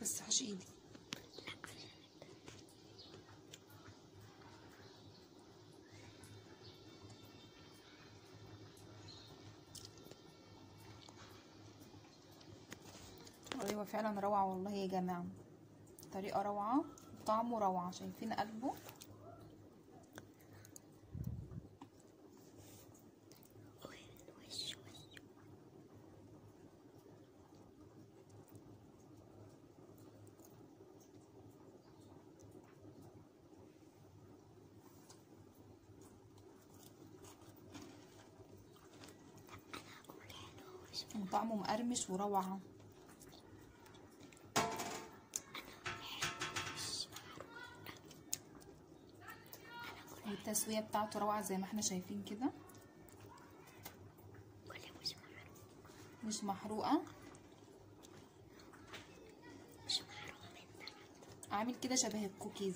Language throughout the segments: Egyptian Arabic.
بس حش ايدي ايوه فعلا روعه والله يا جماعه طريقه روعه طعمه روعه شايفين قلبه طعمه مقرمش وروعه والتسويه بتاعته روعه زي ما احنا شايفين كده مش محروقه عامل كده شبه الكوكيز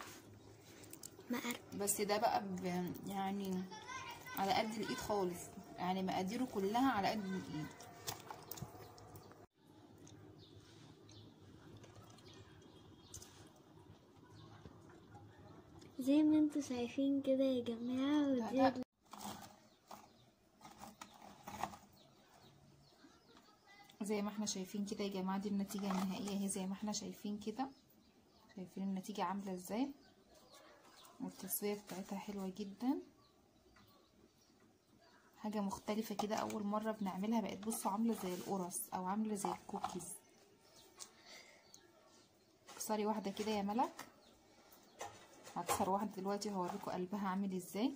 بس ده بقى ب- يعني على قد الايد خالص يعني مقاديره كلها على قد الايد زي ما انتوا شايفين كده يا جماعة ودي لا. زي ما احنا شايفين كده يا جماعه دي النتيجه النهائيه اهي زي ما احنا شايفين كده شايفين النتيجه عامله ازاي والتسويه بتاعتها حلوه جدا حاجه مختلفه كده اول مره بنعملها بقت بصوا عامله زي القرص او عامله زي الكوكيز اكسري واحده كده يا ملك هكسر واحده دلوقتي وهوريكم قلبها عامل ازاي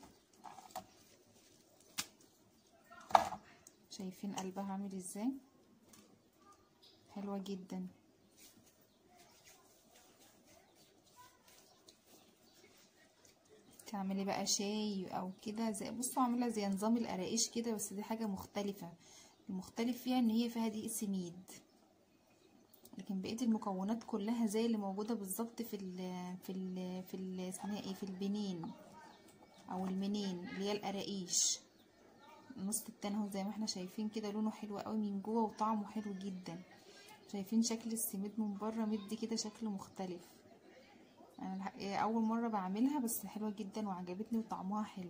شايفين قلبها عامل ازاي حلوة جدا تعملي بقى شاي او كده زي بصوا عاملة زي نظام القراقيش كده بس دي حاجة مختلفة المختلف فيها ان هي فيها دقيق سميد لكن بقية المكونات كلها زي اللي موجودة بالظبط في ال في ال في ال اسمها ايه في البنين او المنين اللي هي القراقيش النص التاني اهو زي ما احنا شايفين كده لونه حلو قوي من جوه وطعمه حلو جدا شايفين شكل السميد من بره مدي كده شكل مختلف انا الح- اول مره بعملها بس حلوه جدا وعجبتني وطعمها حلو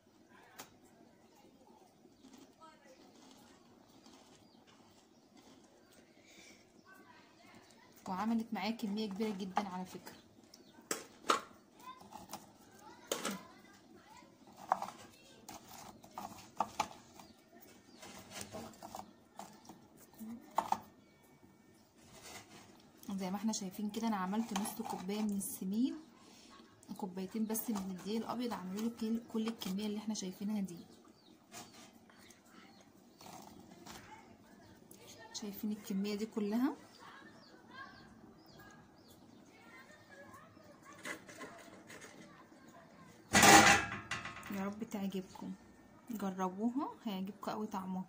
وعملت معايا كميه كبيره جدا على فكره زي ما احنا شايفين كده انا عملت نص كوبايه من السميد كوبايتين بس من الدقيق الابيض عملوا لي كل- كل الكميه اللي احنا شايفينها دي شايفين الكميه دي كلها يا رب تعجبكم جربوها هيعجبكم قوي طعمها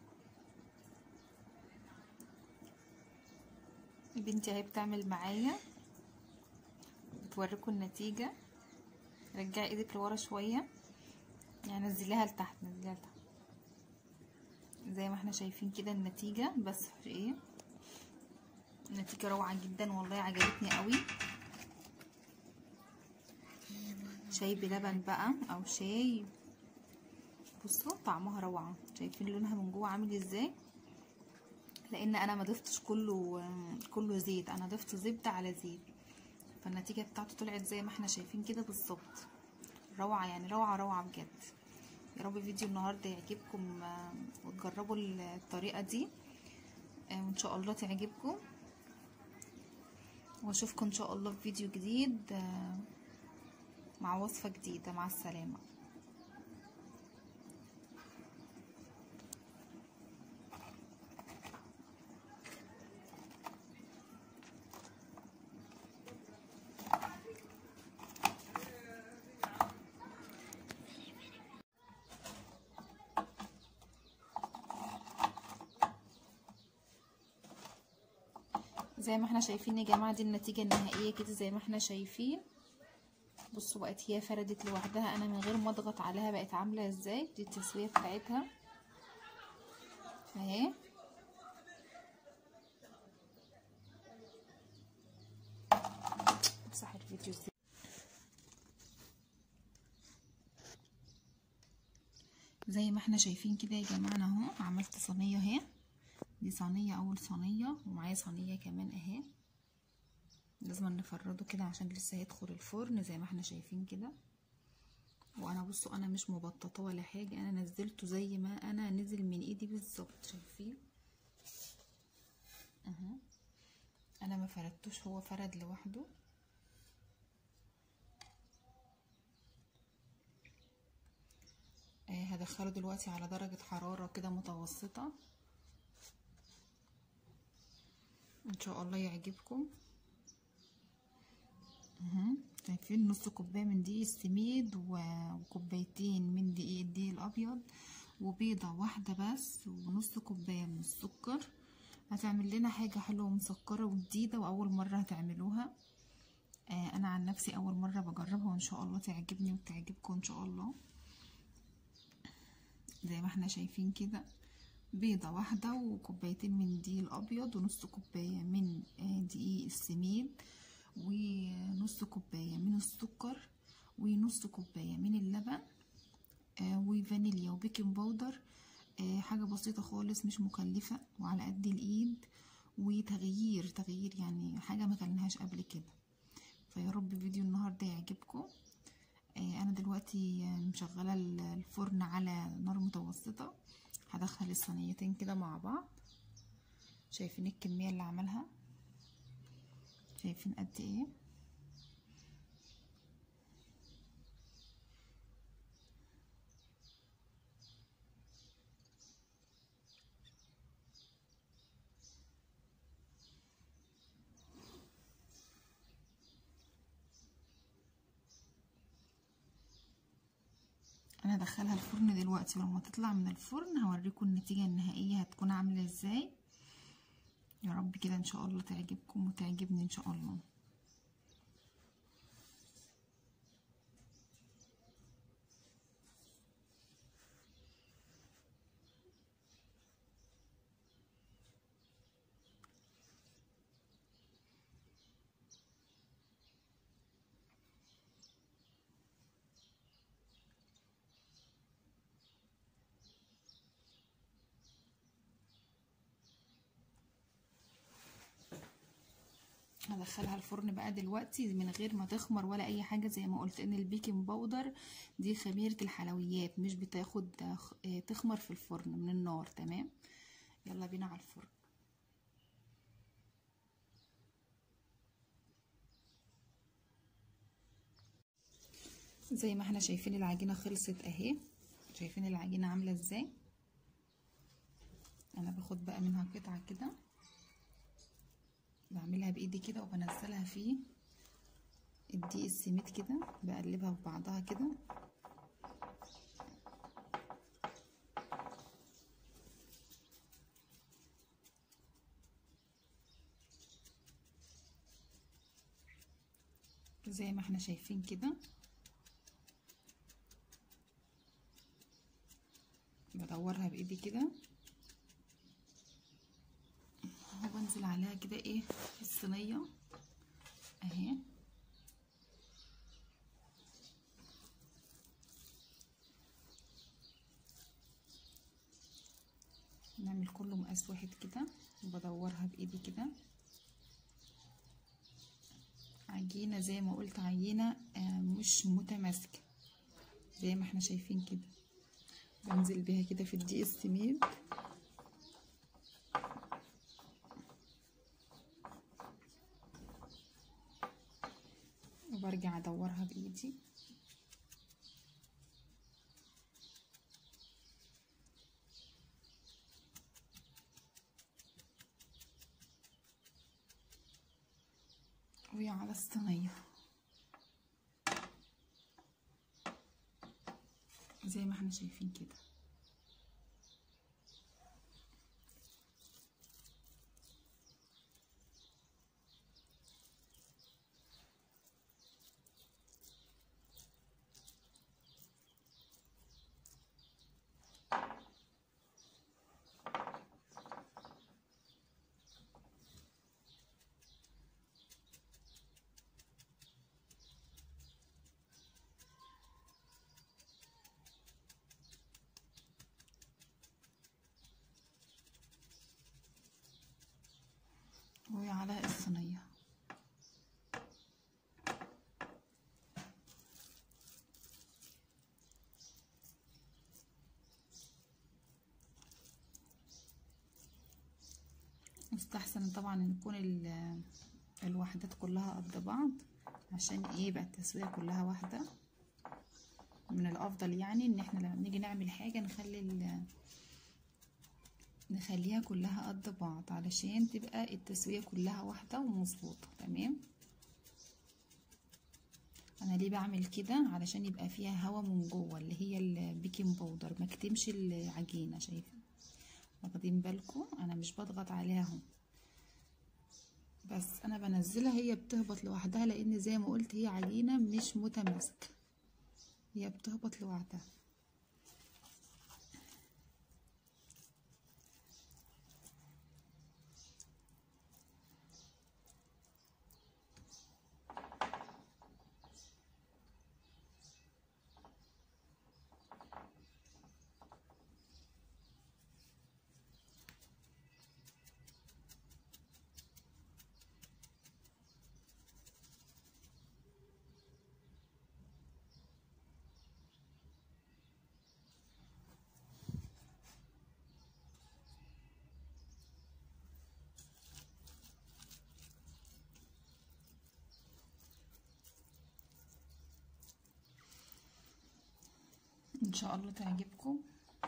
بنتي اهي بتعمل معايا بتوريكم النتيجة رجعي ايدك لورا شوية يعني نزليها لتحت نزليها لتحت زي ما احنا شايفين كده النتيجة بس في ايه النتيجة روعة جدا والله عجبتني قوي شاي بلبن بقى او شاي بصوا طعمها روعة شايفين لونها من جوه عامل ازاي لان انا ما ضفتش كله كله زيت انا ضفت زبده على زيت فالنتيجه بتاعته طلعت زي ما احنا شايفين كده بالظبط روعه يعني روعه روعه بجد يا رب فيديو النهارده يعجبكم آه، وتجربوا الطريقه دي آه، وان شاء الله تعجبكم واشوفكم ان شاء الله في فيديو جديد آه، مع وصفه جديده مع السلامه زي ما احنا شايفين يا جماعة دي النتيجة النهائية كده زي ما احنا شايفين بصوا بقت هي فردت لوحدها انا من غير ما اضغط عليها بقت عاملة ازاي دي التسوية بتاعتها اهي احنا شايفين كده يا جماعه انا اهو عملت صينيه اهي دي صينيه اول صينيه ومعايا صينيه كمان اهي لازم نفرده كده عشان لسه هيدخل الفرن زي ما احنا شايفين كده وانا بصوا انا مش مبططه ولا حاجه انا نزلته زي ما انا نزل من ايدي بالظبط شايفين اهو انا ما فردتوش هو فرد لوحده آه هدخله دلوقتي على درجة حرارة كده متوسطة ان شاء الله يعجبكم اهو شايفين نص كوباية من دقيق السميد وكوبايتين من دقيق الدقيق الابيض وبيضة واحدة بس ونص كوباية من السكر هتعمل لنا حاجة حلوة ومسكرة وجديدة وأول مرة هتعملوها آه أنا عن نفسي أول مرة بجربها وإن شاء الله تعجبني وتعجبكم إن شاء الله زي ما احنا شايفين كده بيضة واحدة وكوبايتين من الدقيق الأبيض ونص كوباية من آه دقيق السميد ونص كوباية من السكر ونص كوباية من اللبن آه وفانيليا وبيكنج باودر آه حاجة بسيطة خالص مش مكلفة وعلى قد الإيد وتغيير تغيير يعني حاجة ما كلناهاش قبل كده فيا رب فيديو النهاردة يعجبكم آه أنا دلوقتي مشغلة الفرن على نار متوسطة هدخل الصينيتين كده مع بعض شايفين الكمية اللي عملها شايفين قد ايه انا هدخلها الفرن دلوقتي ولما تطلع من الفرن هوريكم النتيجة النهائية هتكون عاملة ازاي يا رب كده ان شاء الله تعجبكم وتعجبني ان شاء الله هدخلها الفرن بقى دلوقتي من غير ما تخمر ولا اي حاجه زي ما قلت ان البيكنج باودر دي خميره الحلويات مش بتاخد تخمر في الفرن من النار تمام يلا بينا على الفرن زي ما احنا شايفين العجينه خلصت اهي شايفين العجينه عامله ازاي انا باخد بقى منها قطعه كده بعملها بايدي كده وبنزلها في الدقيق السميد كده بقلبها في بعضها كده زي ما احنا شايفين كده بدورها بايدي كده وبنزل عليها كده ايه في الصينيه اهي نعمل كله مقاس واحد كده وبدورها بايدي كده عجينه زي ما قلت عجينه آه مش متماسكه زي ما احنا شايفين كده بنزل بيها كده في الدقيق السميد وبرجع ادورها بايدي وهي على الصينية زي ما احنا شايفين كده مستحسن طبعا ان يكون ال- الوحدات كلها قد بعض عشان ايه يبقى التسوية كلها واحدة من الافضل يعني ان احنا لما نيجي نعمل حاجة نخلي ال- نخليها كلها قد بعض علشان تبقى التسوية كلها واحدة ومظبوطة تمام انا ليه بعمل كده علشان يبقى فيها هوا من جوه اللي هي البيكنج باودر ما كتمش العجينة شايفة واخدين بالكم انا مش بضغط عليها اهو بس انا بنزلها هي بتهبط لوحدها لان زي ما قلت هي عجينة مش متماسكة هي بتهبط لوحدها ان شاء الله تعجبكم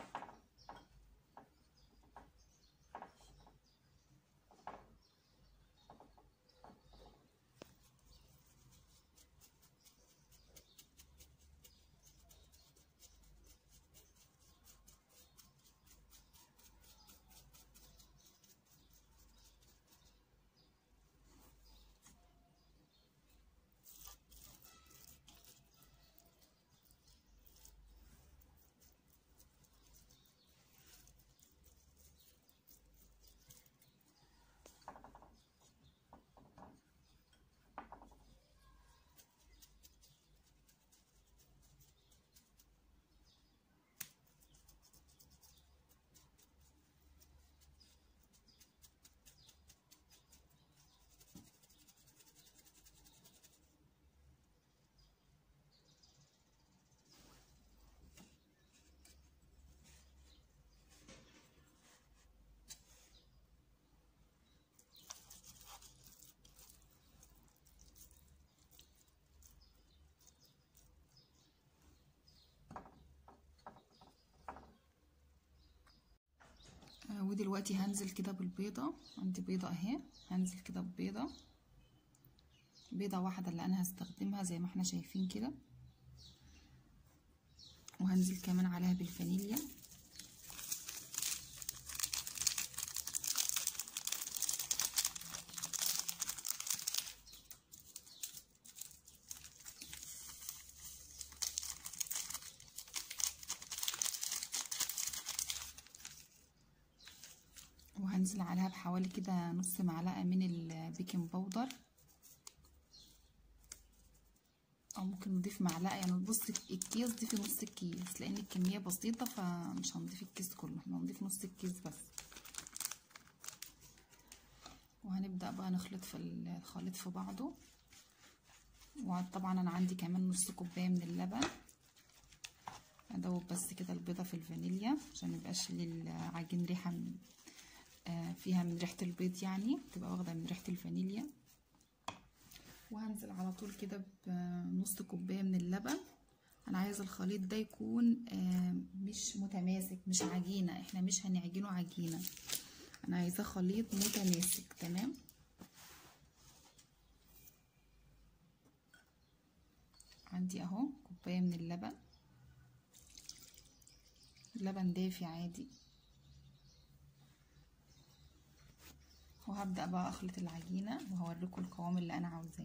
آه، ودلوقتي هنزل كده بالبيضة عندي بيضة اهي هنزل كده ببيضة بيضة واحدة اللي انا هستخدمها زي ما احنا شايفين كده وهنزل كمان عليها بالفانيليا وهنزل عليها بحوالي كده نص معلقة من البيكنج باودر او ممكن نضيف معلقة يعني نبص الكيس ضيفي نص الكيس لان الكمية بسيطة فمش هنضيف الكيس كله احنا هنضيف نص الكيس بس وهنبدأ بقى نخلط في الخليط في بعضه وطبعا انا عندي كمان نص كوباية من اللبن ادوب بس كده البيضة في الفانيليا عشان ميبقاش للعجين ريحة من آه فيها من ريحة البيض يعني تبقى واخدة من ريحة الفانيليا وهنزل على طول كده بنص كوباية من اللبن انا عايزة الخليط ده يكون آه مش متماسك مش عجينة احنا مش هنعجنه عجينة انا عايزاه خليط متماسك تمام عندي اهو كوباية من اللبن اللبن دافي عادي وهبدأ بقى اخلط العجينة وهوريكم القوام اللي انا عاوزاه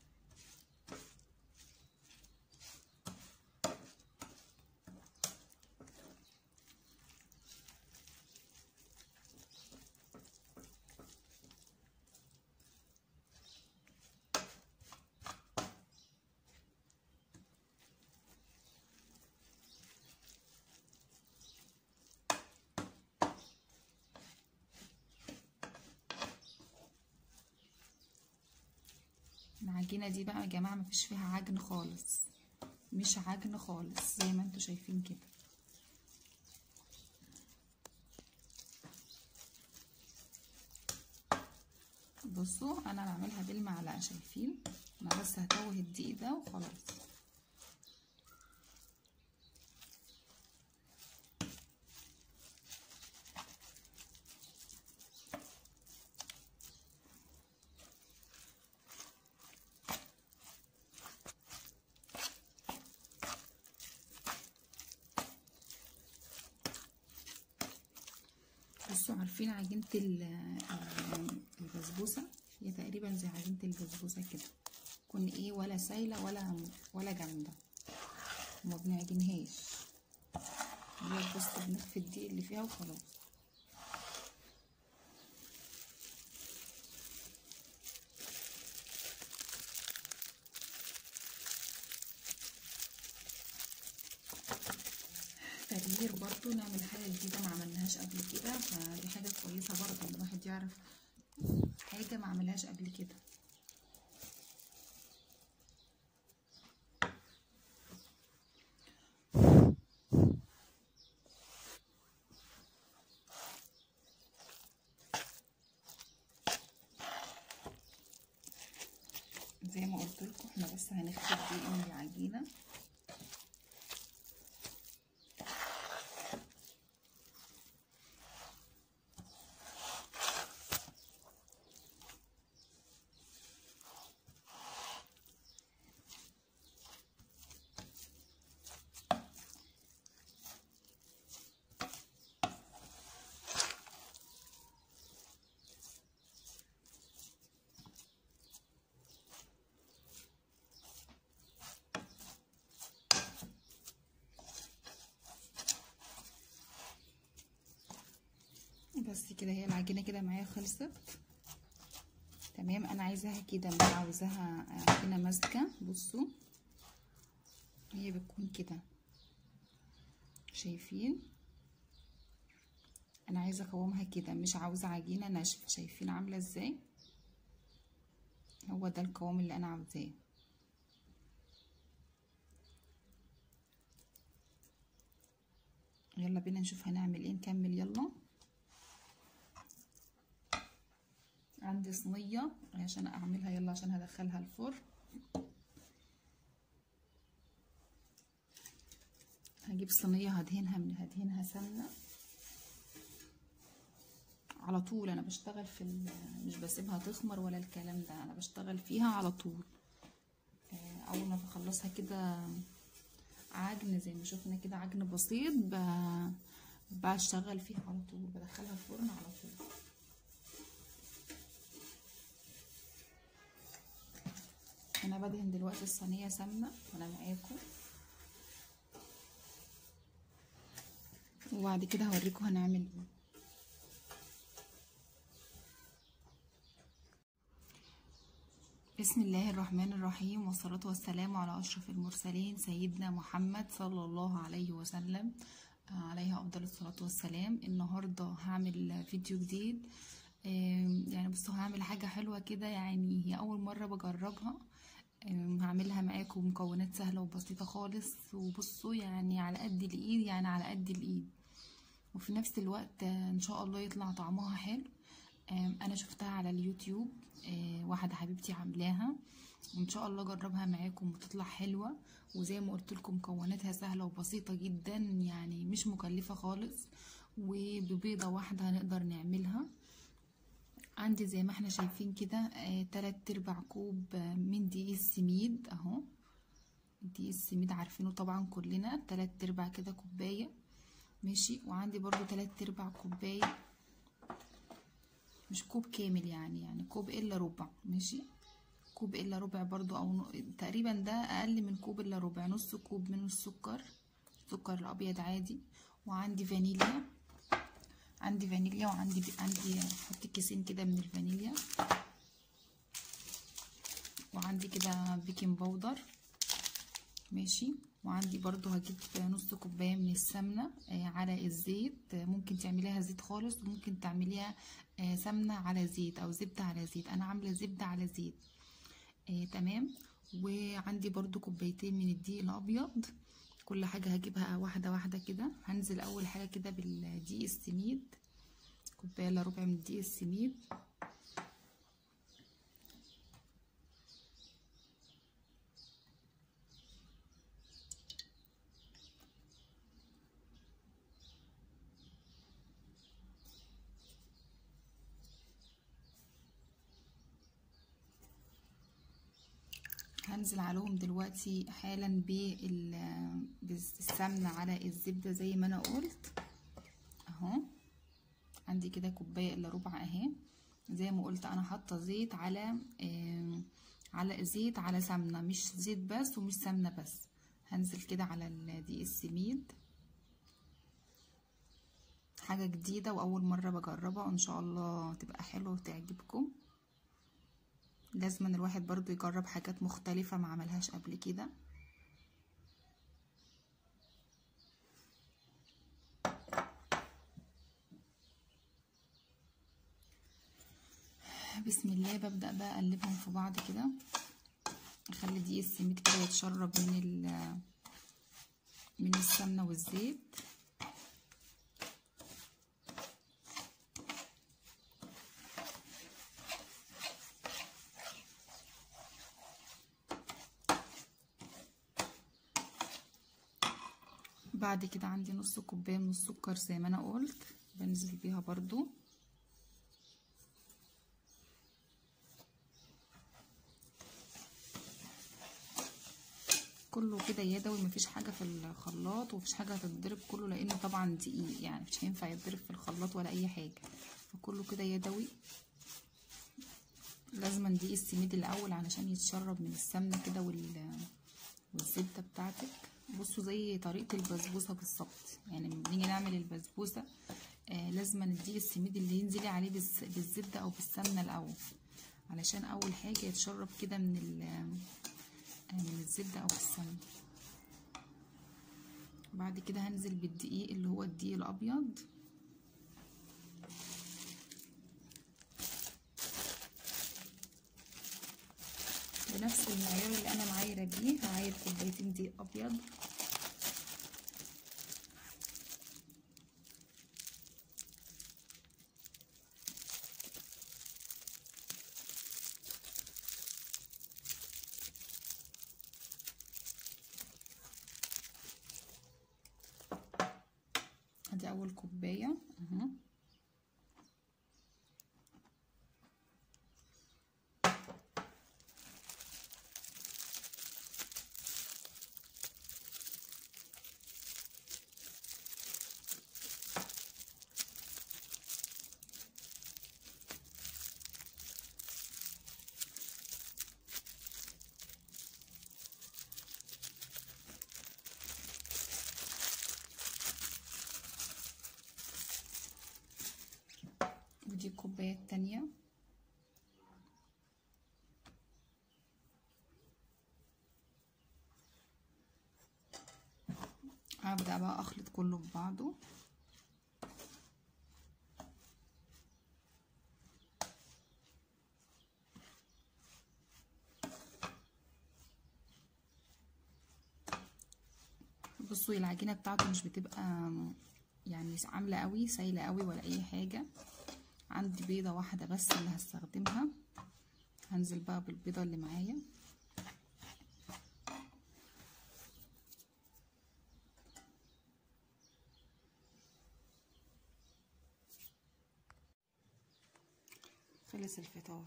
العجينة دي بقى يا جماعة مفيش فيها عجن خالص مش عجن خالص زي ما انتوا شايفين كده بصوا انا بعملها بالمعلقه شايفين انا بس هتوه الدقيق ده وخلاص بصوا عارفين عجينة البسبوسة هي تقريبا زي عجينة البسبوسة كده تكون ايه ولا سايلة ولا ولا جامدة وما بنعجنهاش هي بس بنخفي الدقيق اللي فيها وخلاص تغيير برضو نعمل حاجة جديدة ما عملناهاش قبل كده فدي حاجة كويسة برضو ان الواحد يعرف حاجة ما عملهاش قبل كده زي ما قلت لكم احنا بس هنخفي الدقيق من العجينه بس كده هي العجينه كده معايا خلصت تمام انا عايزاها كده مش عاوزاها عجينه ماسكه بصوا هي بتكون كده شايفين انا عايزه اقومها كده مش عاوزه عجينه ناشفه شايفين عامله ازاي هو ده القوام اللي انا عاوزاه يلا بينا نشوف هنعمل ايه نكمل يلا عندي صينية عشان اعملها يلا عشان هدخلها الفرن هجيب صينية هدهنها من هدهنها سمنة على طول انا بشتغل في مش بسيبها تخمر ولا الكلام ده انا بشتغل فيها على طول اول ما بخلصها كده عجن زي ما شفنا كده عجن بسيط بشتغل فيها على طول بدخلها الفرن على طول انا بدهن دلوقتي الصينيه سمنه وانا معاكم وبعد كده هوريكم هنعمل ايه بسم الله الرحمن الرحيم والصلاة والسلام على أشرف المرسلين سيدنا محمد صلى الله عليه وسلم عليه أفضل الصلاة والسلام النهاردة هعمل فيديو جديد يعني بصوا هعمل حاجة حلوة كده يعني هي أول مرة بجربها هعملها معاكم مكونات سهلة وبسيطة خالص وبصوا يعني على قد الإيد يعني على قد الإيد وفي نفس الوقت إن شاء الله يطلع طعمها حلو أنا شفتها على اليوتيوب واحدة حبيبتي عاملاها وإن شاء الله أجربها معاكم وتطلع حلوة وزي ما قلت لكم مكوناتها سهلة وبسيطة جدا يعني مش مكلفة خالص وببيضة واحدة هنقدر نعملها عندي زي ما احنا شايفين كده آه تلات ارباع كوب من دقيق السميد اهو دقيق السميد عارفينه طبعا كلنا تلات ارباع كده كوباية ماشي وعندي برضو تلات ارباع كوباية مش كوب كامل يعني يعني كوب الا ربع ماشي كوب الا ربع برضو او تقريبا ده اقل من كوب الا ربع نص كوب من السكر سكر الابيض عادي وعندي فانيليا عندي فانيليا وعندي عندي احط كيسين كده من الفانيليا وعندي كده بيكنج باودر ماشي وعندي برضو هجيب نص كوبايه من السمنه على الزيت ممكن تعمليها زيت خالص وممكن تعمليها سمنه على زيت او زبده على زيت انا عامله زبده على زيت تمام وعندي برضو كوبايتين من الدقيق الابيض كل حاجة هجيبها واحدة واحدة كده هنزل أول حاجة كده بالدقيق السميد كوباية إلا ربع من دقيق السميد هنزل عليهم دلوقتي حالا بال- بالسمنة على الزبدة زي ما انا قلت اهو عندي كده كوباية الا ربع اهي زي ما قلت انا حاطة زيت على آم، على زيت على سمنة مش زيت بس ومش سمنة بس هنزل كده على ال- دقيق السميد حاجة جديدة وأول مرة بجربها وإن شاء الله تبقى حلوة وتعجبكم لازم الواحد برضو يجرب حاجات مختلفة ما عملهاش قبل كده بسم الله ببدأ بقى أقلبهم في بعض كده أخلي دقيق السميد كده يتشرب من ال من السمنة والزيت بعد كده عندي نص كوباية من السكر زي ما انا قلت بنزل بيها برضو كله كده يدوي مفيش حاجة في الخلاط ومفيش حاجة هتتضرب كله لانه طبعا دقيق يعني مش هينفع يتضرب في الخلاط ولا اي حاجة فكله كده يدوي لازم دقيق السميد الاول علشان يتشرب من السمنة كده وال والزبدة بتاعتك بصوا زي طريقة البسبوسة بالظبط يعني لما بنيجي نعمل البسبوسة آه لازم نديه السميد اللي ينزلي عليه بالز- بالزبدة او بالسمنة الاول علشان اول حاجة يتشرب كده من ال آه، من الزبدة او السمنة بعد كده هنزل بالدقيق اللي هو الدقيق الابيض بنفس المعيار اللي انا معايره بيه هعاير كوبايتين دقيق ابيض ادي اول كوبايه اهو ودي الكوبايه التانية هبدأ بقى اخلط كله ببعضه بصوا العجينه بتاعته مش بتبقى يعني عامله قوي سايله قوي ولا اي حاجه عندي بيضه واحده بس اللي هستخدمها هنزل بقى بالبيضه اللي معايا خلص الفطار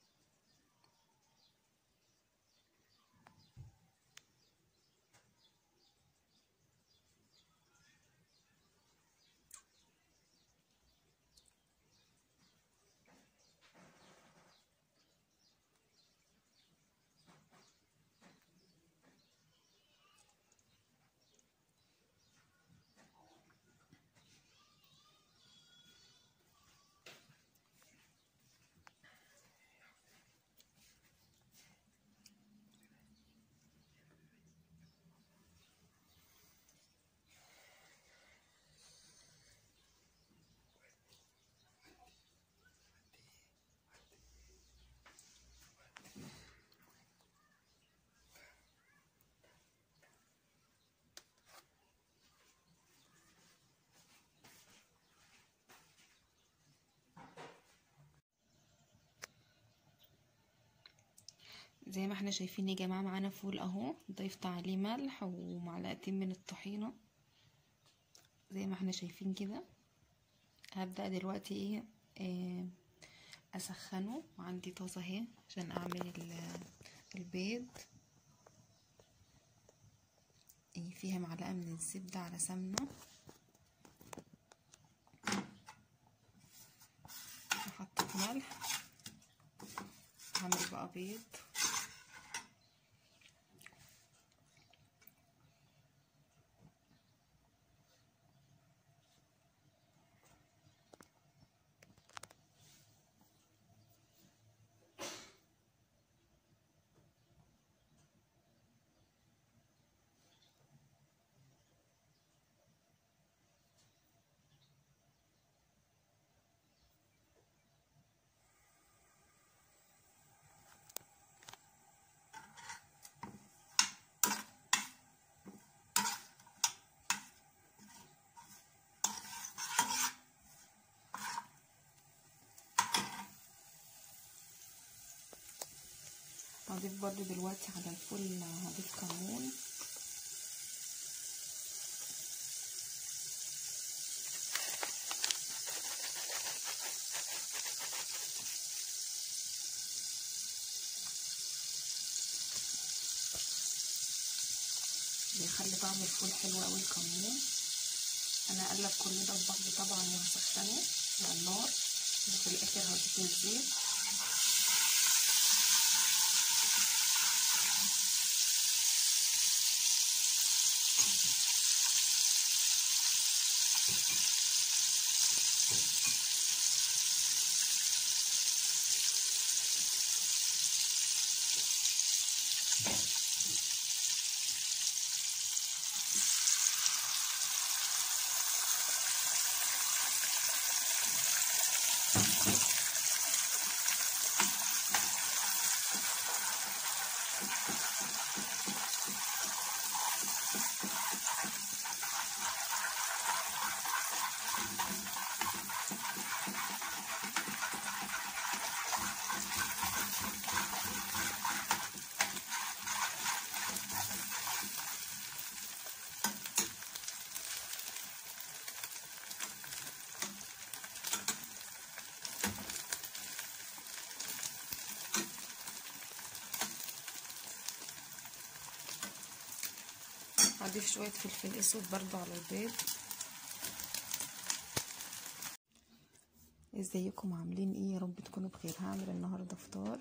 زي ما احنا شايفين يا جماعة معانا فول اهو ضيفت عليه ملح ومعلقتين من الطحينة زي ما احنا شايفين كده هبدأ دلوقتي ايه آه، اسخنه وعندي طاسة اهي عشان اعمل ال- البيض إيه فيها معلقة من الزبدة على سمنة وحطيت ملح هعمل بقى بيض هضيف برضو دلوقتي على الفل هضيف كمون بيخلي طعم الفول حلو قوي الكمون انا اقلب كل ده في بعض طبعا وهسخنه على النار وفي الاخر هضيف الزيت هضيف شوية فلفل اسود برضو على البيض ازيكم عاملين ايه يا رب تكونوا بخير هعمل النهارده فطار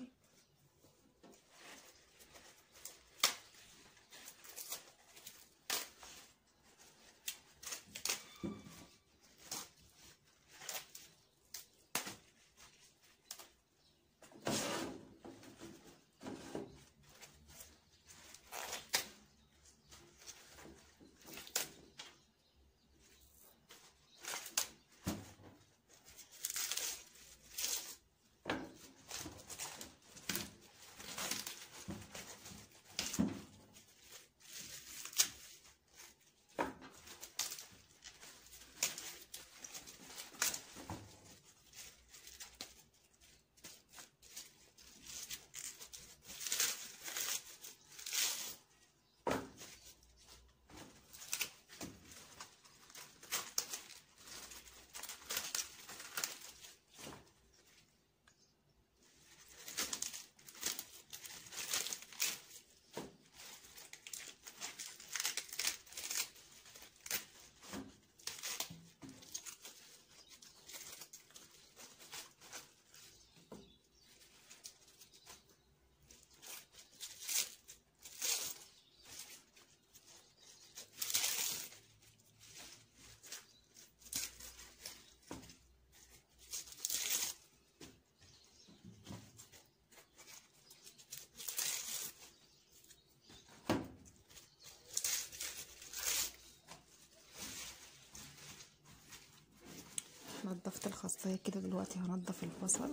نضفت الخاصية كده دلوقتي هنضف البصل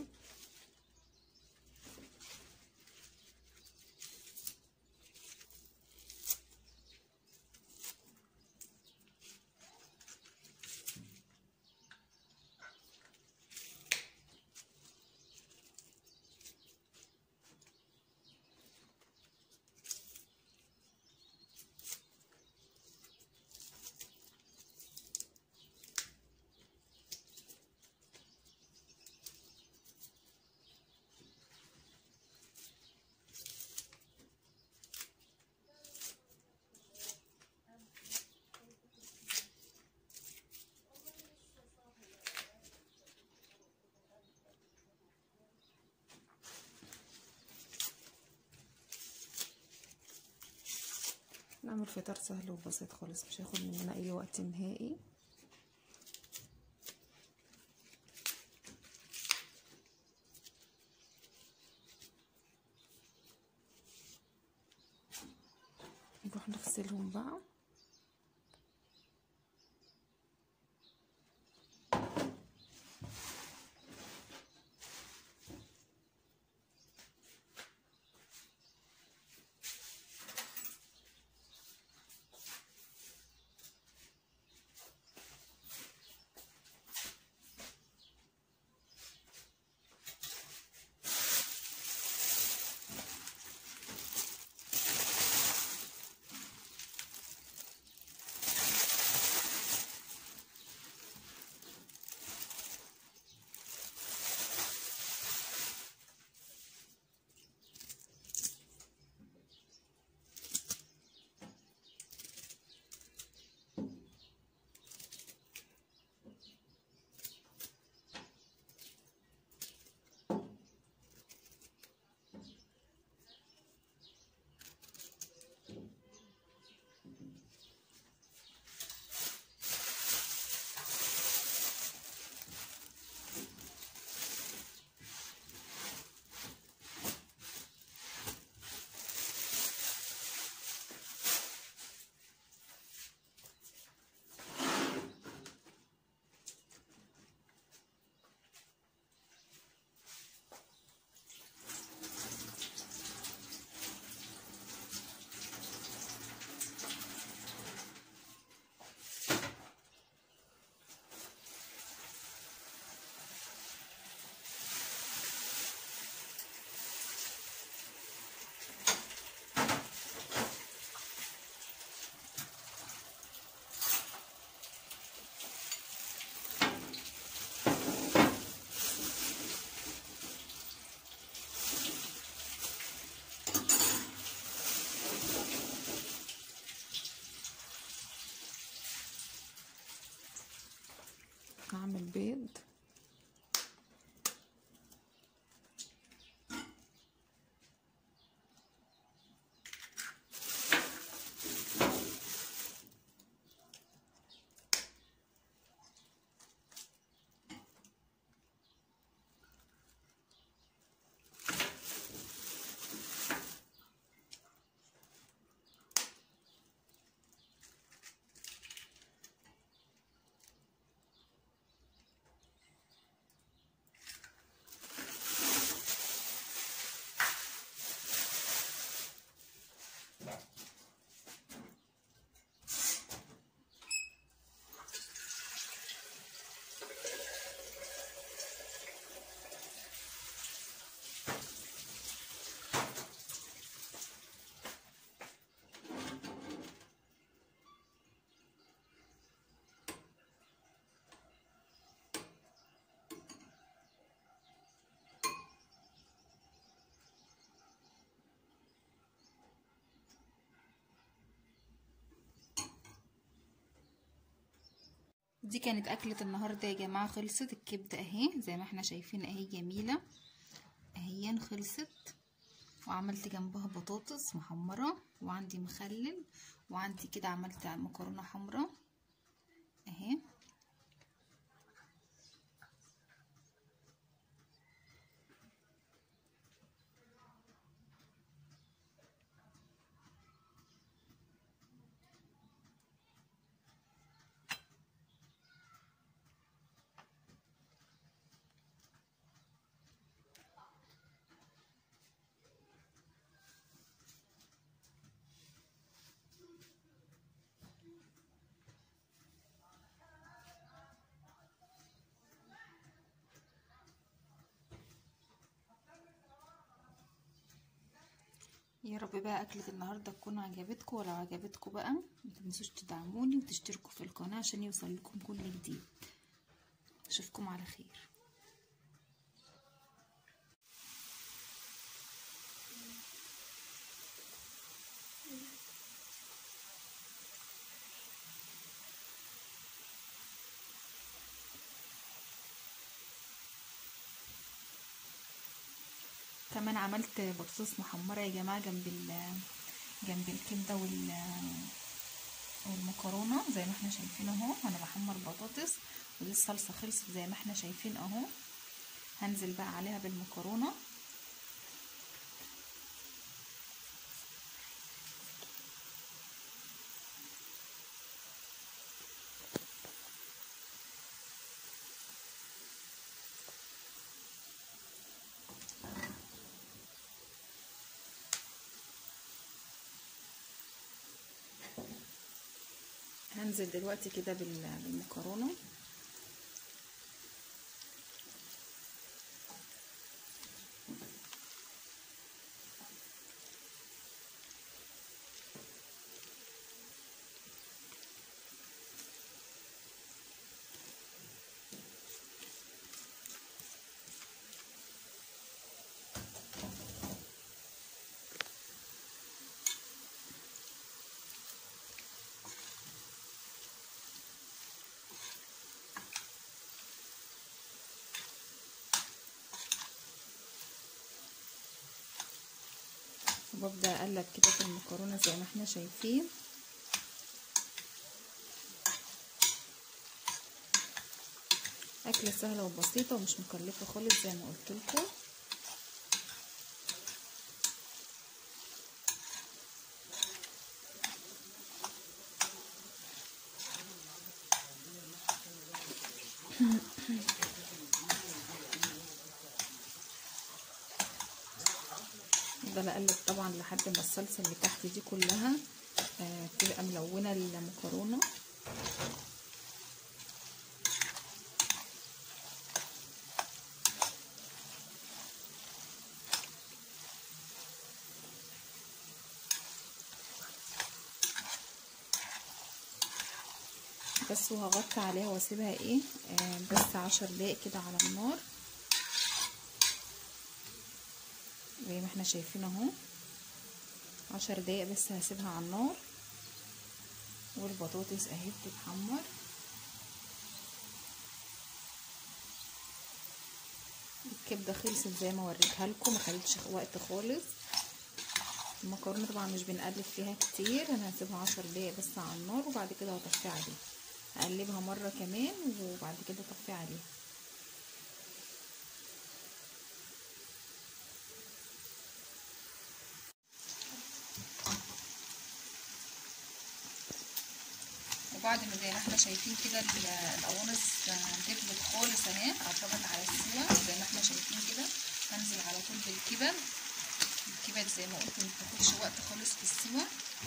نعمل فطار سهل وبسيط خالص مش هياخد مننا اي وقت نهائي نروح نغسلهم بقى هعمل بيض دي كانت أكلة النهاردة يا جماعة خلصت الكبدة اهي زي ما احنا شايفين اهي جميلة اهي خلصت وعملت جنبها بطاطس محمرة وعندي مخلل وعندي كده عملت مكرونة حمراء اهي يا رب بقى أكلة النهاردة تكون عجبتكم ولو عجبتكم بقى متنسوش تدعموني وتشتركوا في القناة عشان يوصل لكم كل جديد أشوفكم على خير كمان عملت بطاطس محمرة يا جماعة جنب ال جنب الكبده وال والمكرونه زي ما احنا شايفين اهو انا بحمر بطاطس ودي الصلصه خلصت زي ما احنا شايفين اهو هنزل بقى عليها بالمكرونه هنزل دلوقتي كده بالمكرونه وببدأ اقلب كده في المكرونة زي ما احنا شايفين اكلة سهلة وبسيطة ومش مكلفة خالص زي ما قلت لكم افضل اقلب طبعا لحد ما الصلصه اللي تحت دي كلها آه تبقى ملونه المكرونه بس وهغطي عليها واسيبها ايه آه بس عشر دقايق كده على النار زي ما احنا شايفين اهو عشر دقايق بس هسيبها على النار والبطاطس اهي بتتحمر الكبده خلصت زي ما وريتها لكم ما خدتش وقت خالص المكرونه طبعا مش بنقلب فيها كتير انا هسيبها عشر دقايق بس على النار وبعد كده هطفي عليها هقلبها مره كمان وبعد كده اطفي عليها وبعد ما زي ما احنا شايفين كده القوانص تغلت خالص اهي قربت على السوا زي ما احنا شايفين كده هنزل على طول بالكبد الكبد زي ما قلت مبتاخدش وقت خالص في السوا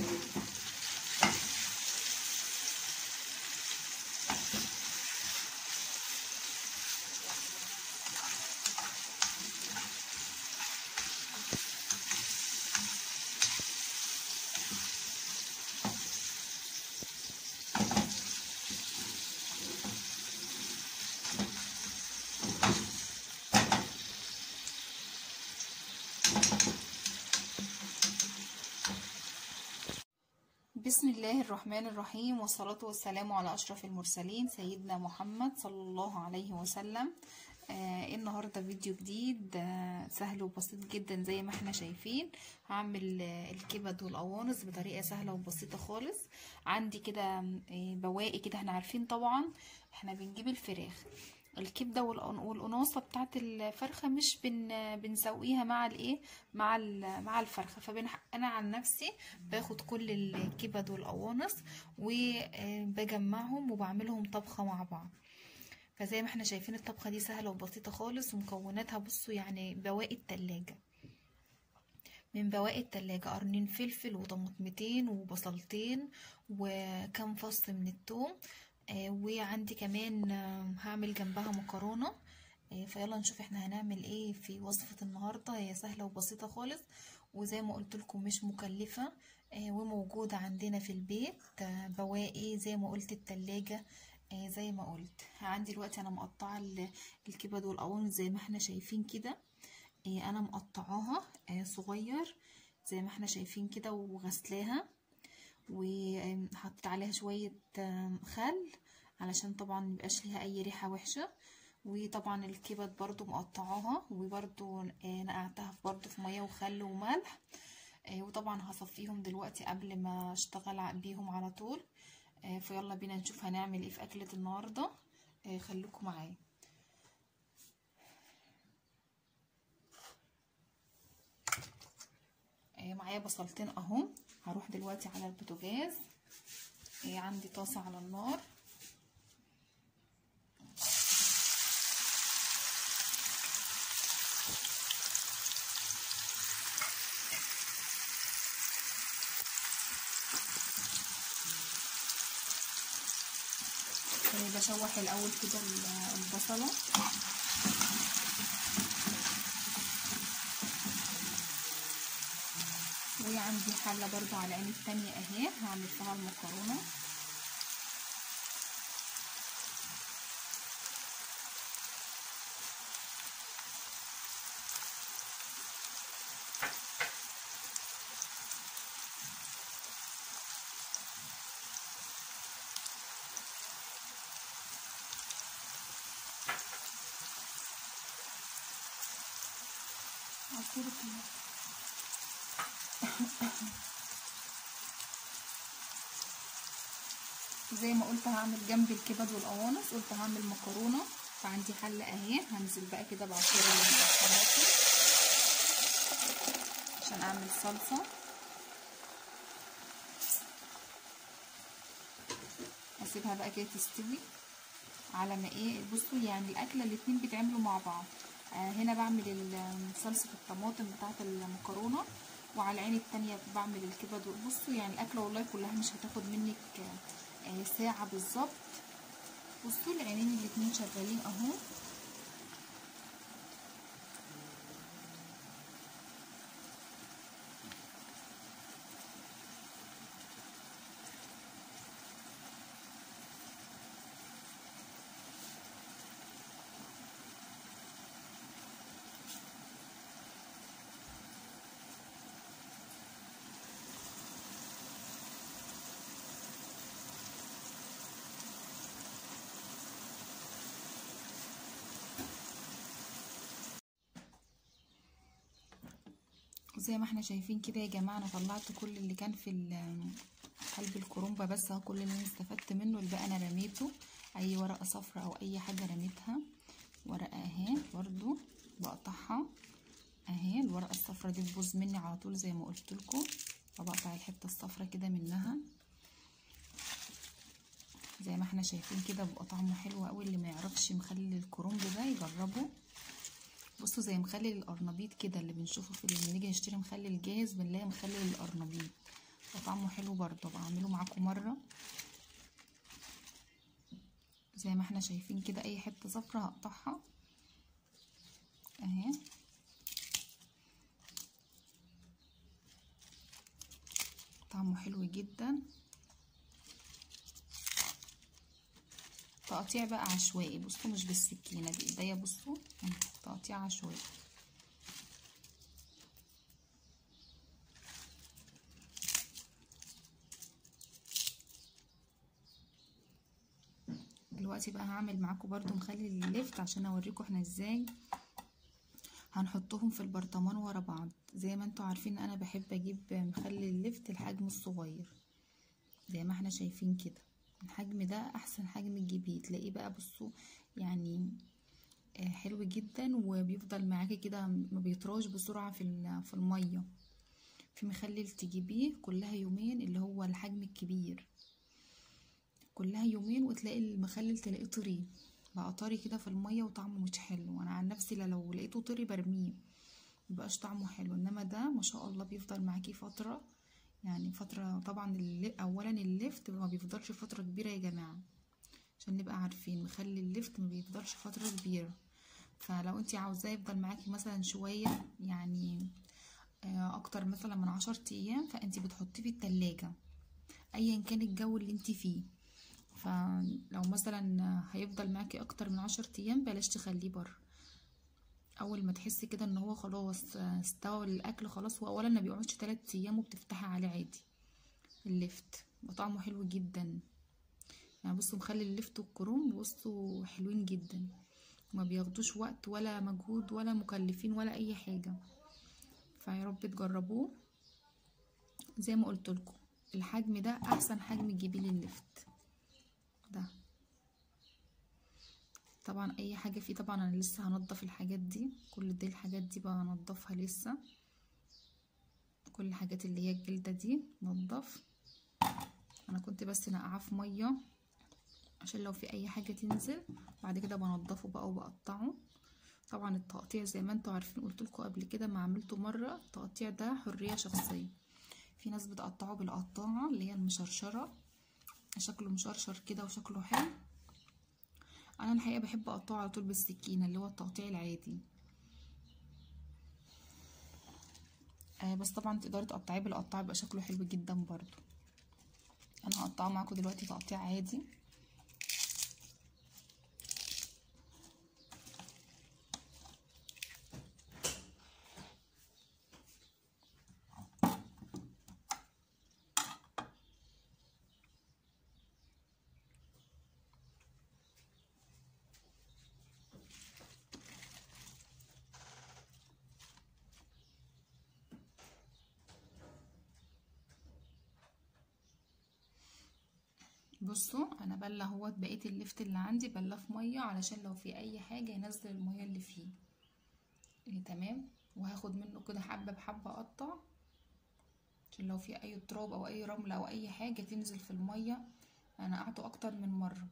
بسم الله الرحمن الرحيم والصلاة والسلام على أشرف المرسلين سيدنا محمد صلى الله عليه وسلم آه النهاردة فيديو جديد آه سهل وبسيط جدا زي ما احنا شايفين هعمل آه الكبد والقوانص بطريقة سهلة وبسيطة خالص عندي كده آه بواقي كده احنا عارفين طبعا احنا بنجيب الفراخ الكبده والقناصه بتاعت الفرخه مش بن بنسويها مع الايه مع مع الفرخه فبن انا عن نفسي باخد كل الكبد والقوانص وبجمعهم وبعملهم طبخه مع بعض فزي ما احنا شايفين الطبخه دي سهله وبسيطه خالص ومكوناتها بصوا يعني بواقي التلاجة من بواقي التلاجة قرنين فلفل وطماطمتين وبصلتين وكم فص من الثوم آه وعندي كمان آه هعمل جنبها مكرونه آه فيلا نشوف احنا هنعمل ايه في وصفه النهارده هي سهله وبسيطه خالص وزي ما قلت لكم مش مكلفه وموجوده عندنا في البيت بواقي زي ما قلت التلاجة زي ما قلت عندي دلوقتي انا مقطعه الكبد والقوانص زي ما احنا شايفين كده انا مقطعاها صغير زي ما احنا شايفين كده وغسلاها وحطيت عليها شوية خل علشان طبعا ميبقاش ليها اي ريحة وحشة وطبعا الكبد برضو مقطعاها وبرضو نقعتها برضو في مية وخل وملح آه، وطبعا هصفيهم دلوقتي قبل ما اشتغل ع- بيهم على طول آه، فيلا بينا نشوف هنعمل ايه في اكلة النهاردة آه، خليكم معايا آه، معايا بصلتين اهو هروح دلوقتي على البوتاجاز آه، عندي طاسة على النار آه، بشوح الاول كده ال- البصلة وعندي حلة برضو على العين التانية اهي هعمل فيها المكرونة عصير الطماطم زي ما قلت هعمل جنب الكبد والقوانص قلت هعمل مكرونه فعندي حله اهي هنزل بقى كده بعصير الطماطم عشان اعمل صلصه اسيبها بقى كده تستوي على ما ايه بصوا يعني الاكله الاتنين بيتعملوا مع بعض آه هنا بعمل ال- صلصه الطماطم بتاعه المكرونه وعلى العين التانية بعمل الكبد بصوا يعني الاكله والله كلها مش هتاخد منك آه آه ساعه بالظبط بصوا العينين الاتنين شغالين اهو زي ما احنا شايفين كده يا جماعه انا طلعت كل اللي كان في ال- قلب الكرومبه بس اهو كل اللي انا استفدت منه الباقي انا رميته اي ورقه صفراء او اي حاجه رميتها ورقه اهي برضو بقطعها اهي الورقه الصفراء دي تبوظ مني على طول زي ما قلت لكم فبقطع الحته الصفراء كده منها زي ما احنا شايفين كده بيبقى طعمه حلو قوي اللي ما يعرفش مخلل الكرنب ده يجربه بصوا زي مخلل القرنبيط كده اللي بنشوفه في لما نيجي نشتري مخلل جاهز بنلاقي مخلل القرنبيط وطعمه حلو برضه بعمله معاكم مره زي ما احنا شايفين كده اي حته صفرا هقطعها اهي طعمه حلو جدا تقطيع بقى عشوائي بصوا مش بالسكينه بايديا بصوا تقطيع عشوائي دلوقتي بقى هعمل معاكم برضو مخلل اللفت عشان اوريكم احنا ازاي هنحطهم في البرطمان ورا بعض زي ما انتوا عارفين انا بحب اجيب مخلل اللفت الحجم الصغير زي ما احنا شايفين كده الحجم ده احسن حجم تجيبيه تلاقيه بقى بصوا يعني حلو جدا وبيفضل معاكي كده ما بيطراش بسرعه في في الميه في مخلل تجيبيه كلها يومين اللي هو الحجم الكبير كلها يومين وتلاقي المخلل تلاقيه طري بقى طري كده في الميه وطعمه مش حلو انا عن نفسي لو لقيته طري برميه مبقاش طعمه حلو انما ده ما شاء الله بيفضل معاكي فتره يعني فتره طبعا اولا اللفت ما بيفضلش فتره كبيره يا جماعه عشان نبقى عارفين مخلي اللفت ما بيفضلش فتره كبيره فلو انت عاوزاه يفضل معاكي مثلا شويه يعني اكتر مثلا من عشر ايام فانت بتحطيه في التلاجة ايا كان الجو اللي انت فيه فلو مثلا هيفضل معاكي اكتر من عشر ايام بلاش تخليه بره اول ما تحسي كده ان هو خلاص استوى الاكل خلاص هو اولا ما بيقعدش 3 ايام وبتفتحي عليه عادي اللفت وطعمه حلو جدا يعني بصوا مخلي اللفت والكروم بصوا حلوين جدا ما بياخدوش وقت ولا مجهود ولا مكلفين ولا اي حاجه فيا رب تجربوه زي ما قلت لكم الحجم ده احسن حجم تجيبيه لللفت ده طبعا اي حاجه فيه طبعا انا لسه هنضف الحاجات دي كل دي الحاجات دي بقى هنضفها لسه كل الحاجات اللي هي الجلده دي نضف انا كنت بس نقعاه في ميه عشان لو في اي حاجه تنزل بعد كده بنضفه بقى وبقطعه طبعا التقطيع زي ما انتوا عارفين قلت لكم قبل كده ما عملته مره التقطيع ده حريه شخصيه في ناس بتقطعه بالقطاعه اللي هي المشرشره شكله مشرشر كده وشكله حلو انا الحقيقه بحب اقطعه على طول بالسكينه اللي هو التقطيع العادي آه بس طبعا تقدري تقطعيه بالقطاعه يبقى شكله حلو جدا برضو انا هقطعه معاكم دلوقتي تقطيع عادي بصوا انا بله اهوت بقيه اللفت اللي عندي بله في ميه علشان لو في اي حاجه ينزل الميه اللي فيه إيه تمام وهاخد منه كده حبه بحبه اقطع عشان لو في اي تراب او اي رمله او اي حاجه تنزل في الميه انا قعدته اكتر من مره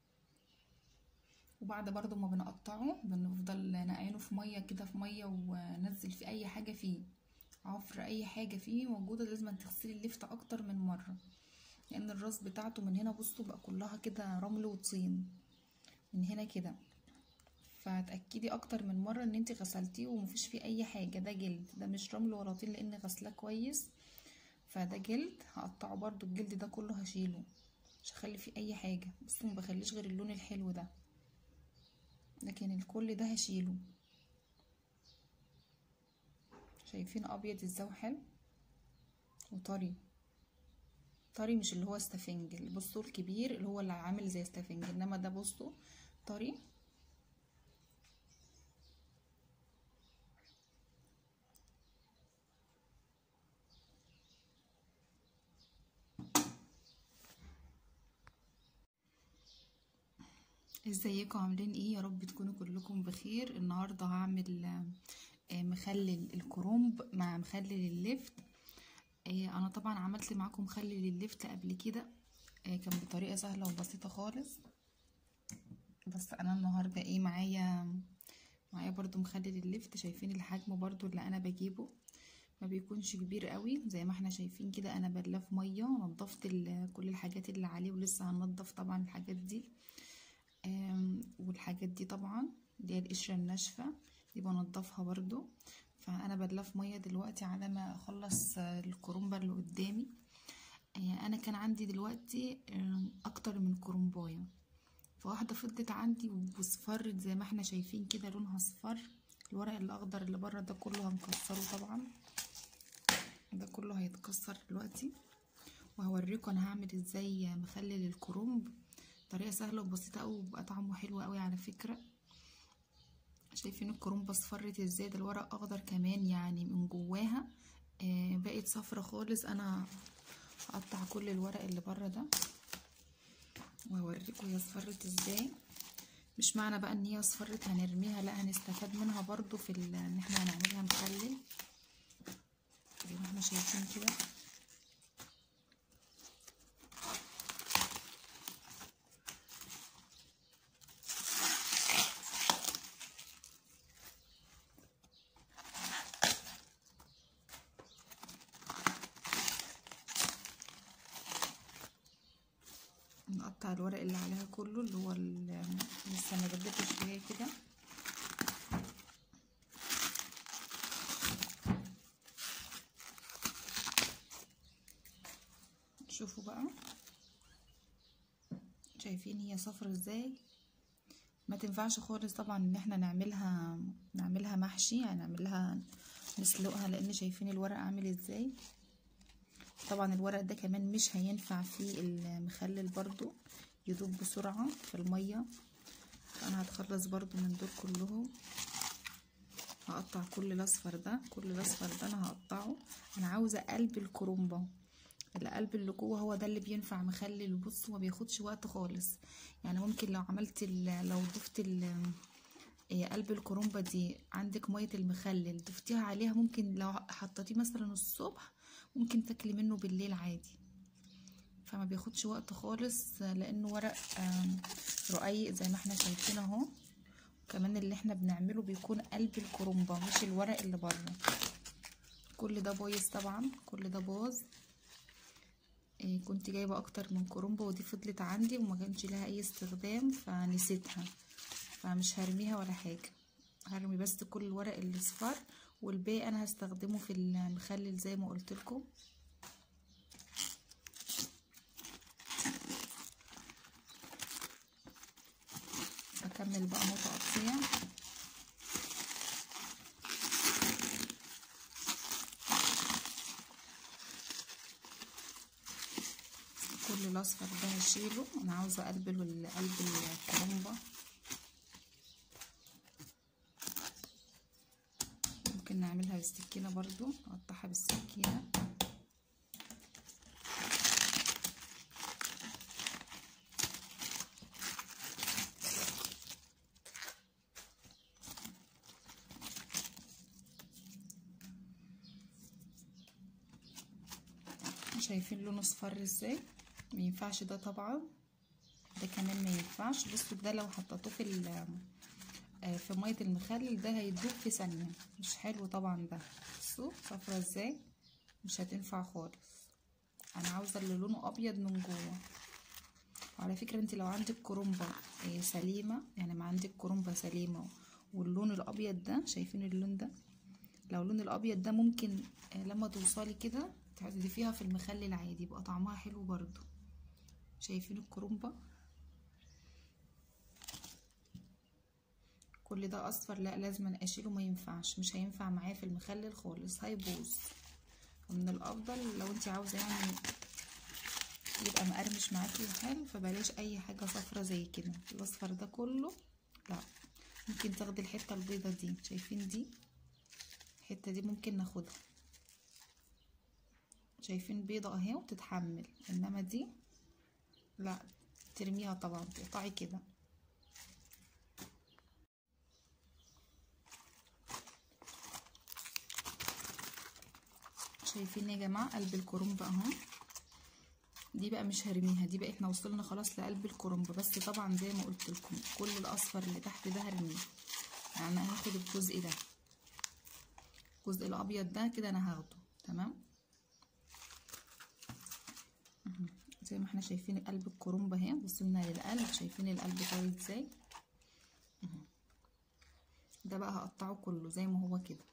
وبعد برضو ما بنقطعه بنفضل نقعينه في ميه كده في ميه وننزل في اي حاجه فيه عفر اي حاجه فيه موجوده لازم تغسلي اللفت اكتر من مره لان الراس بتاعته من هنا بصوا بقى كلها كده رمل وطين من هنا كده فتاكدي اكتر من مره ان انت غسلتيه ومفيش فيه اي حاجه ده جلد ده مش رمل ولا طين لان غسلاه كويس فده جلد هقطعه برضو الجلد ده كله هشيله مش هخلي فيه اي حاجه بس ما بخليش غير اللون الحلو ده لكن الكل ده هشيله شايفين ابيض ازاي حلو وطري طري مش اللي هو استفنج بصوا الكبير اللي هو اللي عامل زي استفنج انما ده بصوا طري ازيكم عاملين ايه يا رب تكونوا كلكم بخير النهارده هعمل مخلل الكرومب مع مخلل اللفت انا طبعا عملت معاكم مخلل اللفت قبل كده كان بطريقه سهله وبسيطه خالص بس انا النهارده ايه معايا معايا برضو مخلل اللفت شايفين الحجم برضو اللي انا بجيبه ما بيكونش كبير قوي زي ما احنا شايفين كده انا بلاه في ميه نضفت كل الحاجات اللي عليه ولسه هنضف طبعا الحاجات دي والحاجات دي طبعا اللي هي القشره الناشفه دي بنضفها برضو فانا بلاه في ميه دلوقتي على ما اخلص الكرومبه اللي قدامي انا كان عندي دلوقتي اكتر من كرومبايه فواحده فضلت عندي واصفرت زي ما احنا شايفين كده لونها اصفر الورق الاخضر اللي بره ده كله هنكسره طبعا ده كله هيتكسر دلوقتي وهوريكم انا هعمل ازاي مخلل الكرومب طريقه سهله وبسيطه قوي وبقى طعمه حلو قوي على فكره شايفين الكرومبه اصفرت ازاي ده الورق اخضر كمان يعني من جواها آه بقت صفرة خالص انا هقطع كل الورق اللي بره ده وهوريكم هي اصفرت ازاي مش معنى بقى ان هي اصفرت هنرميها لا هنستفاد منها برضو في ان احنا هنعملها مخلل زي ما احنا شايفين كده نقطع الورق اللي عليها كله اللي هو لسه ما جبته شويه كده شوفوا بقى شايفين هي صفرة ازاي ما تنفعش خالص طبعا ان احنا نعملها نعملها محشي يعني نعملها نسلقها لان شايفين الورق عامل ازاي طبعا الورق ده كمان مش هينفع في المخلل برضو يذوب بسرعة في المية فانا هتخلص برضو من دول كلهم هقطع كل الاصفر ده كل الاصفر ده انا هقطعه انا عاوزه قلب الكرومبه القلب اللي جوه هو ده اللي بينفع مخلل بص ما بياخدش وقت خالص يعني ممكن لو عملت ال- لو ضفت ال إيه قلب الكرومبة دي عندك مية المخلل ضفتيها عليها ممكن لو حطيتيه مثلا الصبح ممكن تاكلي منه بالليل عادي فما بياخدش وقت خالص لانه ورق آم، رقيق زي ما احنا شايفين اهو كمان اللي احنا بنعمله بيكون قلب الكرومبة مش الورق اللي بره كل ده بايظ طبعا كل ده باظ إيه كنت جايبة اكتر من كرومبة ودي فضلت عندي وما كانش لها اي استخدام فنسيتها فمش هرميها ولا حاجة هرمي بس كل الورق الاصفر والباقي انا هستخدمه في المخلل زي ما قلت لكم اكمل بقى اهو تقطيع كل الاصفر ده هشيله انا عاوزه اقلب ال- قلب الكرنبه ممكن نعملها بالسكينه برضو نقطعها بالسكينه شايفين لونه اصفر ازاي ما ينفعش ده طبعا ده كمان ما ينفعش بصوا ده لو حطيتوه في ال- آه، في ميه المخلل ده هيدوب في ثانيه مش حلو طبعا ده بصوا صفرة ازاي مش هتنفع خالص انا عاوزه اللي لونه ابيض من جوه وعلى فكره انت لو عندك كرومبه آه، سليمه يعني ما عندك كرومبه سليمه واللون الابيض ده شايفين اللون ده لو اللون الابيض ده ممكن آه، لما توصلي كده تضيفيها في المخلل عادي يبقى طعمها حلو برضو شايفين الكرومبة كل ده اصفر لا لازم اشيله ما ينفعش مش هينفع معايا في المخلل خالص هيبوظ ومن الافضل لو انت عاوزه يعني يبقى مقرمش معاكي وحلو فبلاش اي حاجه صفرة زي كده الاصفر ده كله لا ممكن تاخدي الحته البيضه دي شايفين دي الحته دي ممكن ناخدها شايفين بيضة اهي وتتحمل انما دي لا ترميها طبعا تقطعي كده شايفين يا جماعة قلب الكرنب اهو دي بقى مش هرميها دي بقى احنا وصلنا خلاص لقلب الكرنب بس طبعا زي ما قلت لكم كل الاصفر اللي تحت ده هرميه يعني انا هاخد الجزء ده الجزء الابيض ده كده انا هاخده تمام مهم. زي ما احنا شايفين قلب الكرنب اهي وصلنا للقلب شايفين القلب طويل ازاي مهم. ده بقى هقطعه كله زي ما هو كده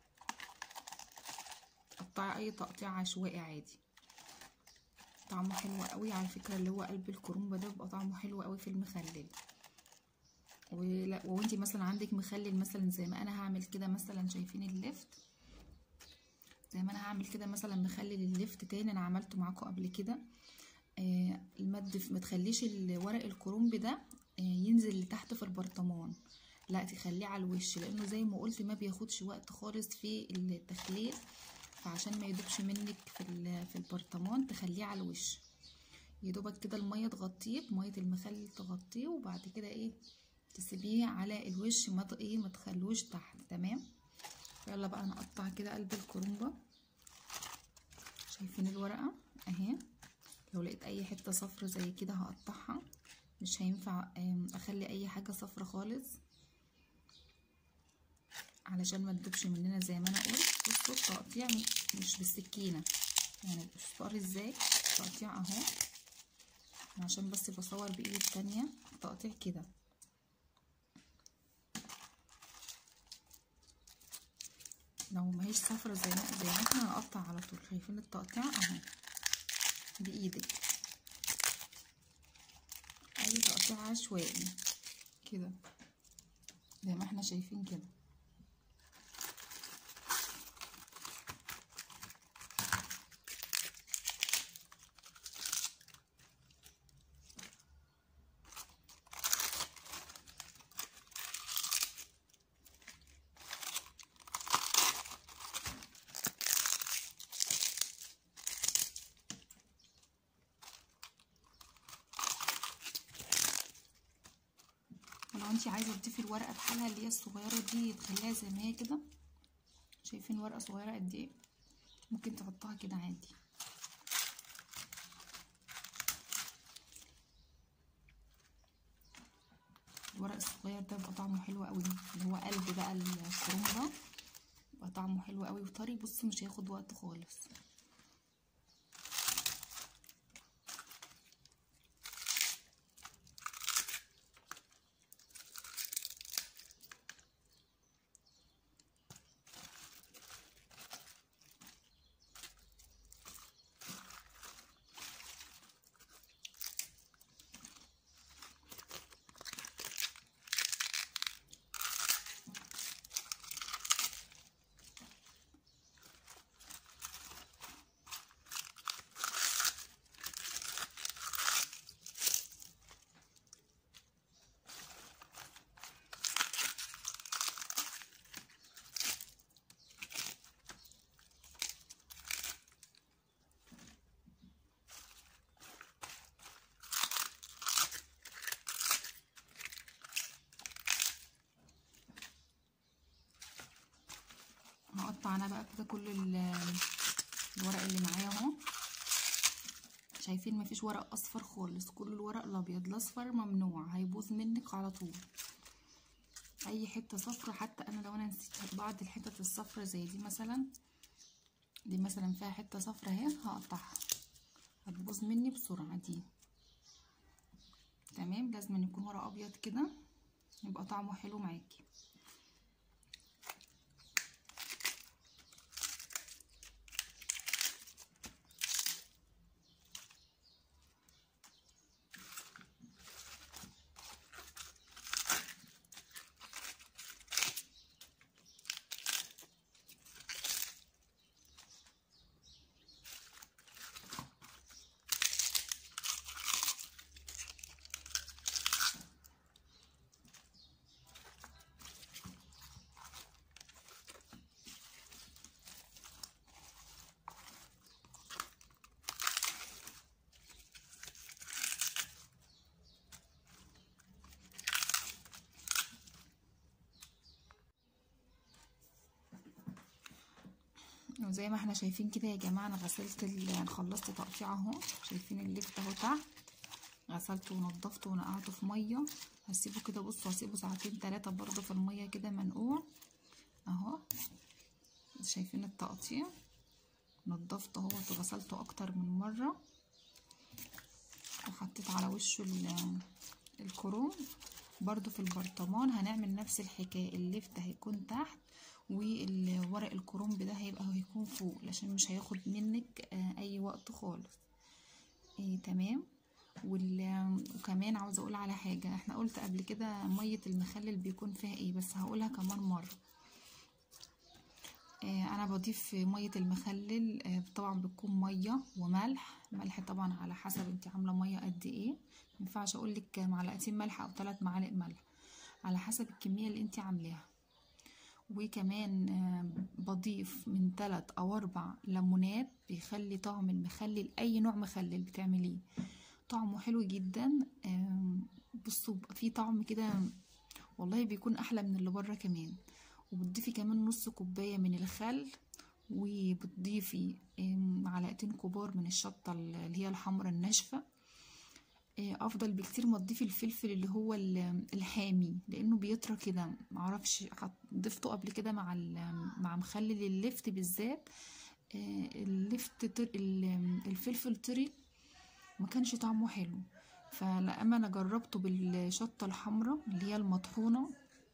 قطعي اي تقطيع عشوائي عادي طعمه حلو قوي على فكره اللي هو قلب الكرنب ده بيبقى طعمه حلو قوي في المخلل ولا وانتي مثلا عندك مخلل مثلا زي ما انا هعمل كده مثلا شايفين اللفت زي ما انا هعمل كده مثلا مخلل اللفت تاني انا عملته معاكم قبل كده آه المد ما تخليش ورق الكرنب ده آه ينزل لتحت في البرطمان لا تخليه على الوش لانه زي ما قلت ما بياخدش وقت خالص في التخليل فعشان ما يدوبش منك في في البرطمان تخليه على الوش يدوبك كده الميه تغطيه بميه المخلل تغطيه وبعد كده ايه تسيبيه على الوش ما ايه ما تخلوش تحت تمام يلا بقى نقطع كده قلب الكرنبه شايفين الورقه اهي لو لقيت اي حته صفر زي كده هقطعها مش هينفع اخلي اي حاجه صفرة خالص علشان ما تدوبش مننا زي ما انا قلت بصوا التقطيع مش بالسكينه يعني بصوا ازاي التقطيع اهو عشان بس بصور بايدي التانية التقطيع كده لو ماهيش صفرة زي ما زي ما احنا هنقطع على طول شايفين التقطيع اهو بايدك اي تقطيع عشوائي كده زي ما احنا شايفين كده انت عايزه تضيفي الورقه بحالها اللي هي الصغيره دي تخليها زي ما هي كده شايفين ورقه صغيره قد ايه ممكن تحطها كده عادي الورق الصغير ده بيبقى طعمه حلو قوي اللي هو قلب بقى الكروم ده بيبقى طعمه حلو قوي وطري بصوا مش هياخد وقت خالص هقطع انا بقى كده كل ال- الورق اللي معايا اهو شايفين مفيش ورق اصفر خالص كل الورق الابيض الاصفر ممنوع هيبوظ منك على طول اي حته صفرة حتى انا لو انا نسيت بعض الحتت الصفرة زي دي مثلا دي مثلا فيها حته صفرة اهي هقطعها هتبوظ مني بسرعه دي تمام لازم أن يكون ورق ابيض كده يبقى طعمه حلو معاكي وزي ما احنا شايفين كده يا جماعه انا غسلت ال- يعني خلصت تقطيع اهو شايفين اللفت اهو تحت غسلته ونضفته ونقعته في ميه هسيبه كده بصوا هسيبه ساعتين ثلاثه برضو في الميه كده منقوع اهو شايفين التقطيع نضفته اهو وغسلته اكتر من مره وحطيت على وشه ال- الكروم برضو في البرطمان هنعمل نفس الحكايه اللفت هيكون تحت والورق الكرنب ده هيبقى هيكون فوق عشان مش هياخد منك آه، اي وقت خالص إيه تمام وال... وكمان عاوزه اقول على حاجه احنا قلت قبل كده ميه المخلل بيكون فيها ايه بس هقولها كمان مره آه، انا بضيف ميه المخلل آه، طبعا بتكون ميه وملح ملح طبعا على حسب انت عامله ميه قد ايه مينفعش اقول لك معلقتين ملح او ثلاث معالق ملح على حسب الكميه اللي انت عاملاها وكمان آه، بضيف من ثلاث او اربع ليمونات بيخلي طعم المخلل اي نوع مخلل بتعمليه طعمه حلو جدا آم، بصوا بيبقى فيه طعم كده والله بيكون احلى من اللي بره كمان وبتضيفي كمان نص كوبايه من الخل وبتضيفي آم، معلقتين كبار من الشطه اللي هي الحمراء الناشفه آه، افضل بكتير ما تضيفي الفلفل اللي هو ال- الحامي لانه بيطرى كده معرفش حط- ضفته قبل كده مع ال- مع مخلل اللفت بالذات آه، اللفت طر... ال- الفلفل طري ما كانش طعمه حلو فلما انا جربته بالشطه الحمراء اللي هي المطحونه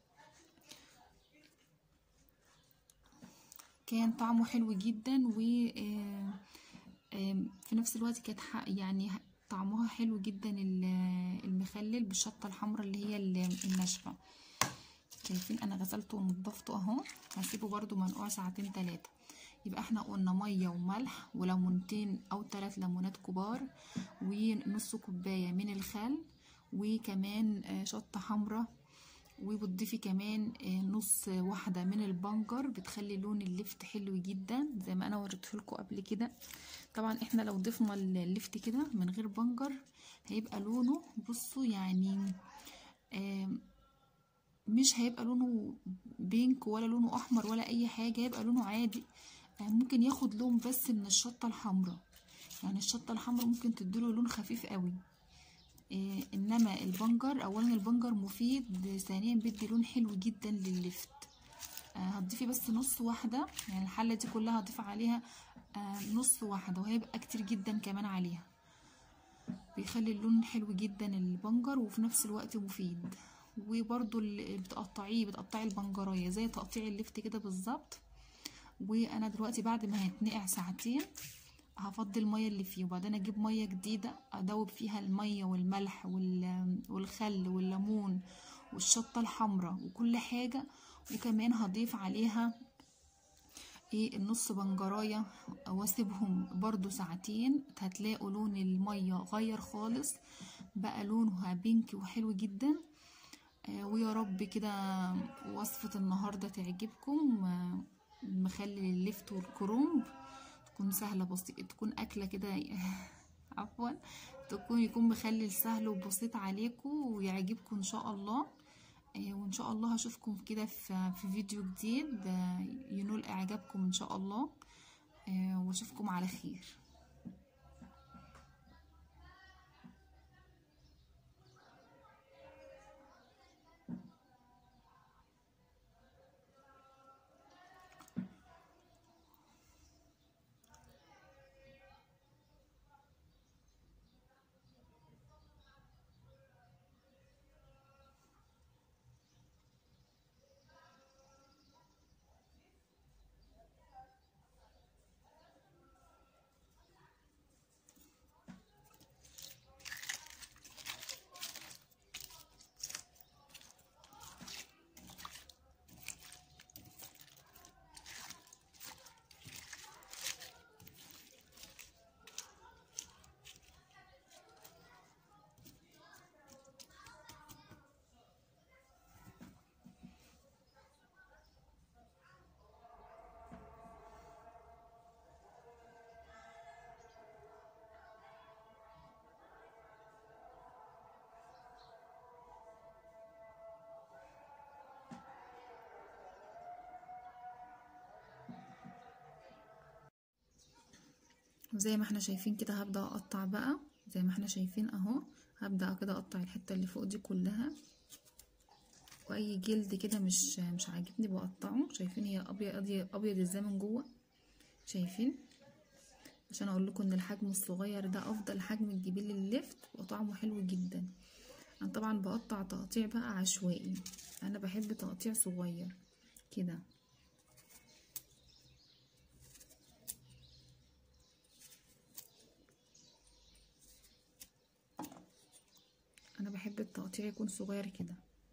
كان طعمه حلو جدا و آه، آم، في نفس الوقت كانت ح- يعني ه- طعمها حلو جدا ال- المخلل بالشطه الحمراء اللي هي ال- الناشفه شايفين انا غسلته ونضفته اهو هسيبه برضو منقوع ساعتين تلاتة يبقى احنا قلنا ميه وملح وليمونتين او ثلاث ليمونات كبار ونص كوبايه من الخل وكمان آه، شطه حمراء وبتضيفي كمان آه، نص واحده من البنجر بتخلي لون اللفت حلو جدا زي ما انا وريته لكم قبل كده طبعا احنا لو ضفنا اللفت كده من غير بنجر هيبقى لونه بصوا يعني آم، مش هيبقى لونه بينك ولا لونه احمر ولا اي حاجه هيبقى لونه عادي يعني ممكن ياخد لون بس من الشطه الحمراء يعني الشطه الحمراء ممكن تديله لون خفيف قوي إيه انما البنجر اولا البنجر مفيد ثانيا بيدي لون حلو جدا لللفت آه هتضيفي بس نص واحده يعني الحله دي كلها هضيف عليها آه نص واحده وهيبقى كتير جدا كمان عليها بيخلي اللون حلو جدا البنجر وفي نفس الوقت مفيد وبرضو اللي بتقطعيه بتقطعي البنجرايه زي تقطيع اللفت كده بالظبط وانا دلوقتي بعد ما هيتنقع ساعتين هفضي الميه اللي فيه وبعدين اجيب ميه جديده ادوب فيها الميه والملح والخل والليمون والشطه الحمراء وكل حاجه وكمان هضيف عليها ايه النص بنجرايه واسيبهم برضو ساعتين هتلاقوا لون الميه غير خالص بقى لونها بينك وحلو جدا آه ويا رب كده وصفه النهارده تعجبكم آه مخلل اللفت والكرنب تكون سهله بسيطه تكون اكله كده عفوا تكون يكون مخلل سهل وبسيط عليكم ويعجبكم ان شاء الله وان شاء الله هشوفكم كده في فيديو جديد ينول اعجابكم ان شاء الله واشوفكم على خير وزي ما احنا شايفين كده هبدأ اقطع بقى زي ما احنا شايفين اهو هبدأ كده اقطع الحتة اللي فوق دي كلها واي جلد كده مش مش عاجبني بقطعه شايفين هي ابيض ابيض ازاي من جوه شايفين عشان اقول لكم ان الحجم الصغير ده افضل حجم تجيبيه لللفت وطعمه حلو جدا انا طبعا بقطع تقطيع بقى عشوائي انا بحب تقطيع صغير كده انا بحب التقطيع يكون صغير كده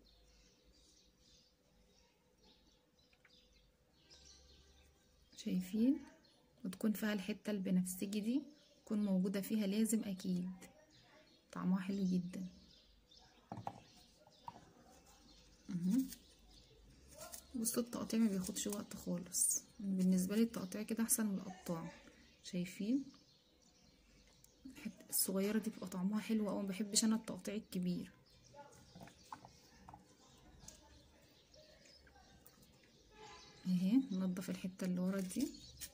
شايفين وتكون فيها الحته البنفسجي دي تكون موجوده فيها لازم اكيد طعمها حلو جدا بصوا التقطيع ما بياخدش وقت خالص بالنسبه لي التقطيع كده احسن من القطاع شايفين الصغيره دي بتبقى طعمها حلو قوي ما بحبش انا التقطيع الكبير اهي ننضف الحته اللي ورا دي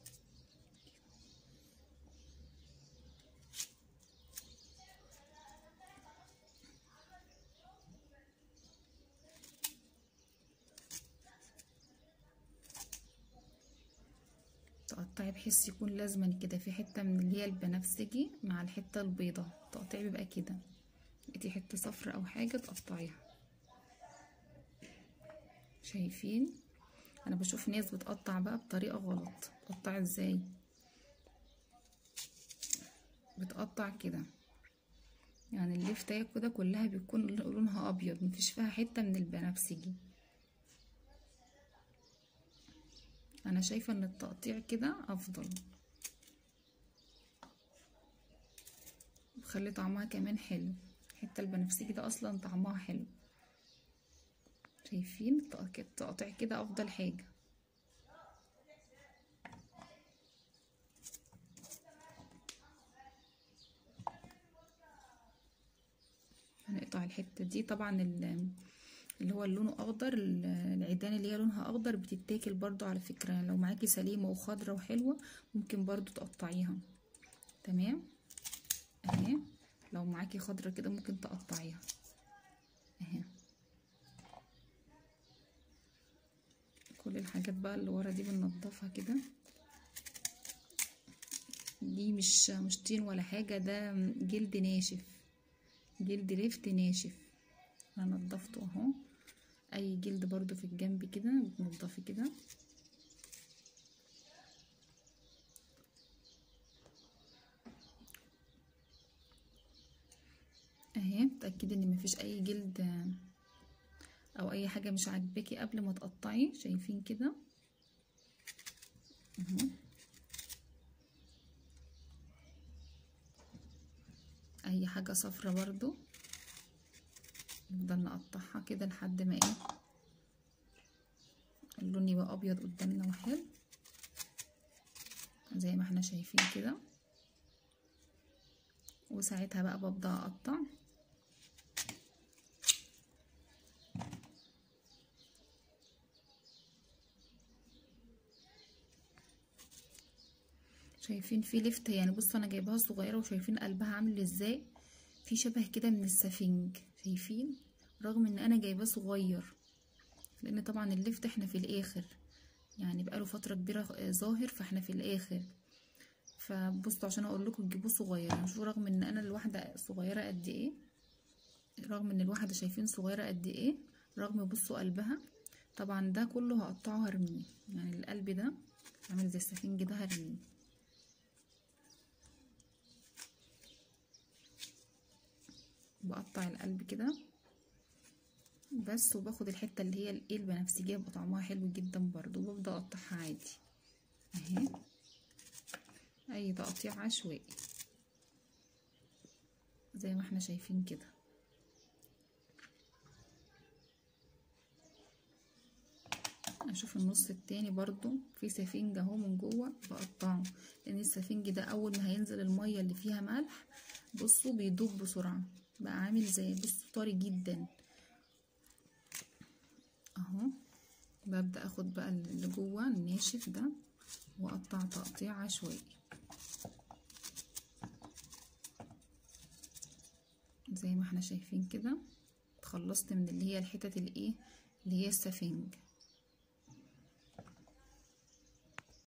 تقطعي بحيث يكون لازما كده في حته من اللي هي البنفسجي مع الحته البيضه التقطيع بيبقى كده دي حته صفرا او حاجه تقطعيها شايفين انا بشوف ناس بتقطع بقى بطريقه غلط بتقطع ازاي بتقطع كده يعني اللفتة كده كلها بيكون لونها ابيض مفيش فيها حته من البنفسجي انا شايفه ان التقطيع كده افضل بخلي طعمها كمان حلو الحته البنفسجي ده اصلا طعمها حلو شايفين التقطيع كده افضل حاجه هنقطع الحته دي طبعا اللي هو لونه اخضر ال- العيدان اللي هي لونها اخضر بتتاكل برضو على فكرة يعني لو معاكي سليمة وخضرة وحلوة ممكن برضو تقطعيها تمام اهي لو معاكي خضرة كده ممكن تقطعيها اهي كل الحاجات بقى اللي ورا دي بننضفها كده دي مش مش طين ولا حاجة ده جلد ناشف جلد لفت ناشف انا نضفته اهو اي جلد برضو في الجنب كده بتنضفي كده اهي تأكدي ان مفيش اي جلد او اي حاجة مش عاجباكي قبل ما تقطعي شايفين كده اهو اي حاجة صفرة برضو نفضل نقطعها كده لحد ما ايه اللون يبقى ابيض قدامنا وحلو زي ما احنا شايفين كده وساعتها بقى ببدأ اقطع شايفين في لفت يعني بصوا انا جايباها صغيره وشايفين قلبها عامل ازاي في شبه كده من السفنج شايفين رغم ان انا جايباه صغير لان طبعا اللفت احنا في الاخر يعني بقاله فتره كبيره ظاهر فاحنا في الاخر فبصوا عشان اقول لكم تجيبوه صغير شوفوا رغم ان انا الواحده صغيره قد ايه رغم ان الواحده شايفين صغيره قد ايه رغم بصوا قلبها طبعا ده كله هقطعه هرميه يعني القلب ده عامل زي السفنج ده هرميه بقطع القلب كده بس وباخد الحته اللي هي الايه البنفسجيه بيبقى طعمها حلو جدا برضو وببدا اقطعها عادي اهي اي تقطيع عشوائي زي ما احنا شايفين كده اشوف النص التاني برضو في سفنج اهو من جوه بقطعه لان السفنج ده اول ما هينزل الميه اللي فيها ملح بصوا بيدوب بسرعه بقى عامل زي بصوا طري جدا اهو ببدا اخد بقى اللي جوه الناشف ده واقطع تقطيع عشوائي زي ما احنا شايفين كده اتخلصت من اللي هي الحتت الايه اللي هي السفنج